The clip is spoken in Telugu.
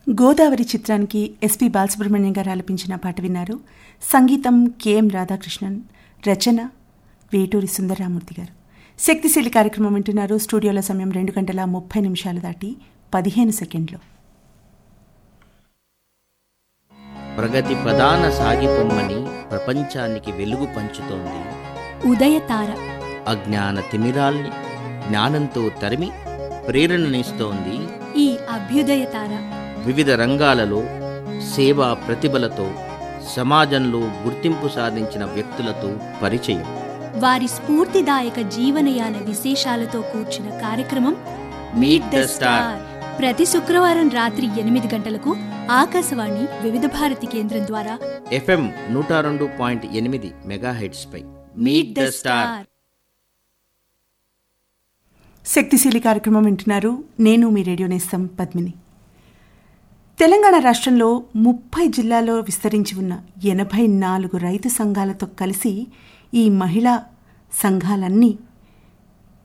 గోదావరి చిత్రానికి ఎస్పి బాలసుబ్రహ్మణ్యం గారు ఆలపించిన పాట విన్నారు సంగీతం కెఎం రాధాకృష్ణన్ రచన వేటూరి సుందరరామూర్తి గారు శక్తిశీలి కార్యక్రమం వింటున్నారు స్టూడియోల సమయం రెండు గంటల ముప్పై నిమిషాలు దాటి పదిహేను సెకండ్లు ప్రగతి ప్రధాన సాగిపొమ్మని ప్రపంచానికి వెలుగు పంచుతోంది ఉదయతార అజ్ఞాన తిమిరాల్ని జ్ఞానంతో తరిమి ప్రేరణనిస్తోంది ఈ అభ్యుదయతార వివిధ రంగాలలో సేవా ప్రతిభలతో సమాజంలో గుర్తింపు సాధించిన వ్యక్తులతో పరిచయం వారి స్ఫూర్తిదాయక జీవనయాన విశేషాలతో కూర్చిన కార్యక్రమం మీట్ ద స్టార్ ప్రతి శుక్రవారం రాత్రి ఎనిమిది గంటలకు ఆకాశవాణి వివిధ భారతి కేంద్రం ద్వారా ఎఫ్ఎం నూట రెండు పాయింట్ ఎనిమిది మెగాహెడ్స్ పై మీట్ ద స్టార్ శక్తిశీలి కార్యక్రమం వింటున్నారు నేను మీ రేడియో నేస్తం పద్మిని తెలంగాణ రాష్ట్రంలో ముప్పై జిల్లాల్లో విస్తరించి ఉన్న ఎనభై నాలుగు రైతు సంఘాలతో కలిసి ఈ మహిళా సంఘాలన్నీ